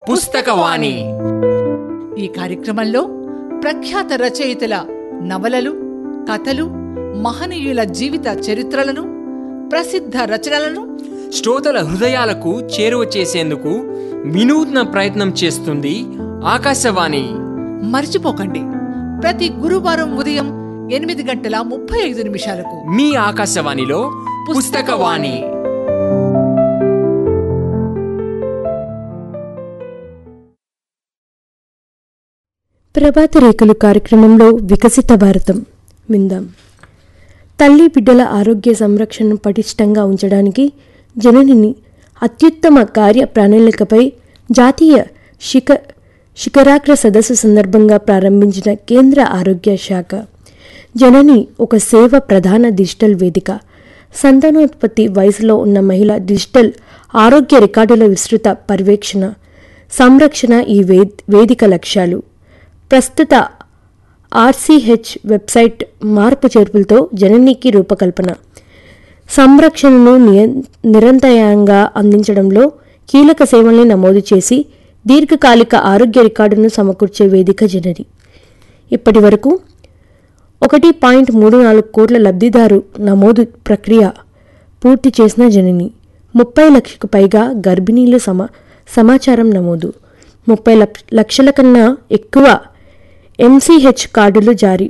పుస్తకవాణి ఈ కార్యక్రమంలో ప్రఖ్యాత రచయితల నవలలు కథలు మహనీయుల జీవిత చరిత్రలను ప్రసిద్ధ రచనలను శ్రోతల హృదయాలకు చేరువ చేసేందుకు వినూత్న ప్రయత్నం చేస్తుంది ఆకాశవాణి మర్చిపోకండి ప్రతి గురువారం ఉదయం ఎనిమిది గంటల ముప్పై ఐదు నిమిషాలకు మీ ఆకాశవాణిలో పుస్తకవాణి ప్రభాత రేకులు కార్యక్రమంలో వికసిత భారతం విందాం తల్లి బిడ్డల ఆరోగ్య సంరక్షణను పటిష్టంగా ఉంచడానికి జననిని అత్యుత్తమ కార్య ప్రణాళికపై జాతీయ శిఖ శిఖరాగ్ర సదస్సు సందర్భంగా ప్రారంభించిన కేంద్ర ఆరోగ్య శాఖ జనని ఒక సేవ ప్రధాన డిజిటల్ వేదిక సంతానోత్పత్తి వయసులో ఉన్న మహిళ డిజిటల్ ఆరోగ్య రికార్డుల విస్తృత పర్యవేక్షణ సంరక్షణ ఈ వే వేదిక లక్ష్యాలు ప్రస్తుత ఆర్సీహెచ్ వెబ్సైట్ మార్పు చేర్పులతో జననీకి రూపకల్పన సంరక్షణను నియ- నిరంతరాయంగా అందించడంలో కీలక సేవల్ని నమోదు చేసి దీర్ఘకాలిక ఆరోగ్య రికార్డును సమకూర్చే వేదిక జనని ఇప్పటి వరకు ఒకటి పాయింట్ మూడు నాలుగు కోట్ల లబ్ధిదారు నమోదు ప్రక్రియ పూర్తి చేసిన జనని ముప్పై లక్షకు పైగా గర్భిణీల సమ సమాచారం నమోదు ముప్పై లక్ష లక్షల కన్నా ఎక్కువ ఎంసీహెచ్ కార్డులు జారీ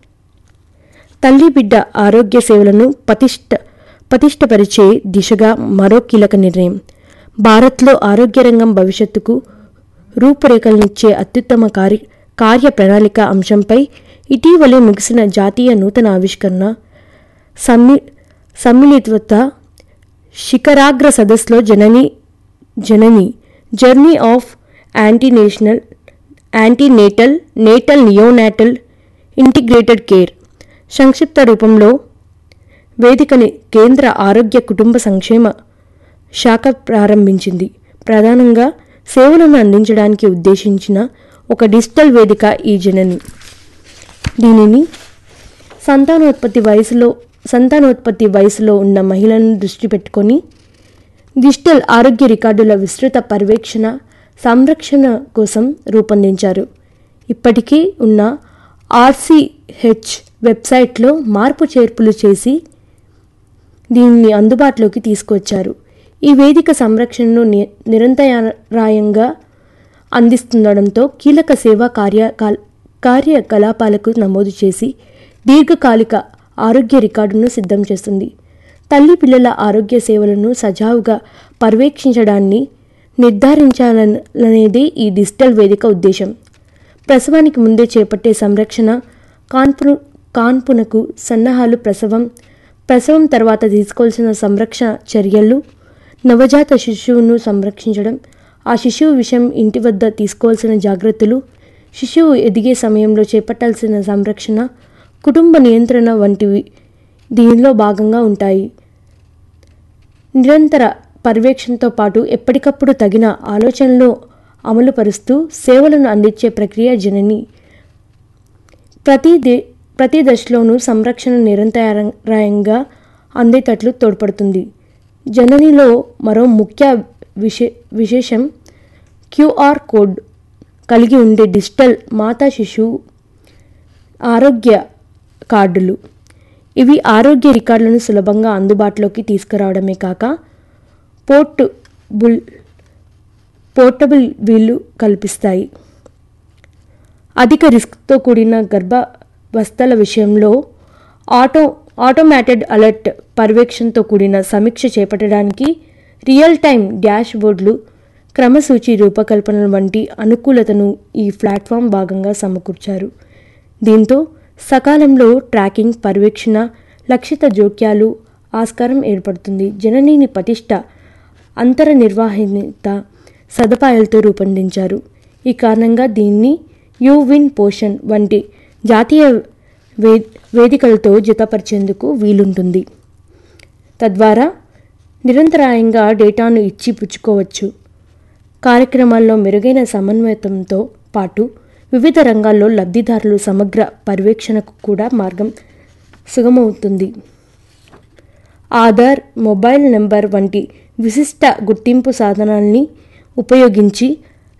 తల్లి బిడ్డ ఆరోగ్య సేవలను పటిష్ట పటిష్టపరిచే దిశగా మరో కీలక నిర్ణయం భారత్లో ఆరోగ్య రంగం భవిష్యత్తుకు రూపురేఖలనిచ్చే అత్యుత్తమ కార్య కార్య ప్రణాళిక అంశంపై ఇటీవలే ముగిసిన జాతీయ నూతన ఆవిష్కరణ సమ్మి సమ్మిళిత శిఖరాగ్ర సదస్సులో Janani Janani journey of antinational antenatal natal neonatal integrated care సంక్షిప్త రూపంలో వేదికని కేంద్ర ఆరోగ్య కుటుంబ సంక్షేమ శాఖ ప్రారంభించింది ప్రధానంగా సేవలను అందించడానికి ఉద్దేశించిన ఒక డిజిటల్ వేదిక ఈ జనని దీనిని సంతానోత్పత్తి వయసులో సంతానోత్పత్తి వయసులో ఉన్న మహిళలను దృష్టి పెట్టుకొని డిజిటల్ ఆరోగ్య రికార్డుల విస్తృత పర్యవేక్షణ సంరక్షణ కోసం రూపొందించారు ఇప్పటికీ ఉన్న ఆర్సీహెచ్ వెబ్సైట్లో మార్పు చేర్పులు చేసి దీనిని అందుబాటులోకి తీసుకొచ్చారు ఈ వేదిక సంరక్షణను ని- నిరంతరాయంగా అందిస్తుండడంతో కీలక సేవా కార్య కాల్- కార్యకలాపాలకు నమోదు చేసి దీర్ఘకాలిక ఆరోగ్య రికార్డును సిద్ధం చేస్తుంది తల్లి పిల్లల ఆరోగ్య సేవలను సజావుగా పర్యవేక్షించడాన్ని నిర్ధారించాలనేది ఈ డిజిటల్ వేదిక ఉద్దేశం ప్రసవానికి ముందే చేపట్టే సంరక్షణ కాన్పు కాన్పునకు సన్నాహాలు ప్రసవం ప్రసవం తర్వాత తీసుకోవాల్సిన సంరక్షణ చర్యలు నవజాత శిశువును సంరక్షించడం ఆ శిశువు విషయం ఇంటి వద్ద తీసుకోవాల్సిన జాగ్రత్తలు శిశువు ఎదిగే సమయంలో చేపట్టాల్సిన సంరక్షణ కుటుంబ నియంత్రణ వంటివి దీనిలో భాగంగా ఉంటాయి నిరంతర పర్యవేక్షణతో పాటు ఎప్పటికప్పుడు తగిన ఆలోచనలు అమలుపరుస్తూ సేవలను అందించే ప్రక్రియ జనని ప్రతి దే ప్రతి దశలోనూ సంరక్షణ నిరంతరాయంగా అందేటట్లు తోడ్పడుతుంది జననిలో మరో ముఖ్య విశే విశేషం క్యూఆర్ కోడ్ కలిగి ఉండే డిజిటల్ మాతా శిశువు ఆరోగ్య కార్డులు ఇవి ఆరోగ్య రికార్డులను సులభంగా అందుబాటులోకి తీసుకురావడమే కాక పోర్టబుల్ పోర్టబుల్ వీలు కల్పిస్తాయి అధిక రిస్క్తో కూడిన గర్భావస్థల విషయంలో ఆటో ఆటోమేటెడ్ అలర్ట్ పర్యవేక్షణతో కూడిన సమీక్ష చేపట్టడానికి రియల్ టైం డాష్ బోర్డులు క్రమసూచి రూపకల్పన వంటి అనుకూలతను ఈ ప్లాట్ఫామ్ భాగంగా సమకూర్చారు దీంతో సకాలంలో ట్రాకింగ్ పర్యవేక్షణ లక్షిత జోక్యాలు ఆస్కారం ఏర్పడుతుంది జననీని పటిష్ట అంతర నిర్వాహిత సదుపాయాలతో రూపొందించారు ఈ కారణంగా దీన్ని యూ విన్ పోషన్ వంటి జాతీయ వే వేదికలతో జతపరిచేందుకు వీలుంటుంది తద్వారా నిరంతరాయంగా డేటాను ఇచ్చి పుచ్చుకోవచ్చు కార్యక్రమాల్లో మెరుగైన సమన్వయంతో పాటు వివిధ రంగాల్లో లబ్ధిదారులు సమగ్ర పర్యవేక్షణకు కూడా మార్గం సుగమవుతుంది ఆధార్ మొబైల్ నెంబర్ వంటి విశిష్ట గుర్తింపు సాధనాల్ని ఉపయోగించి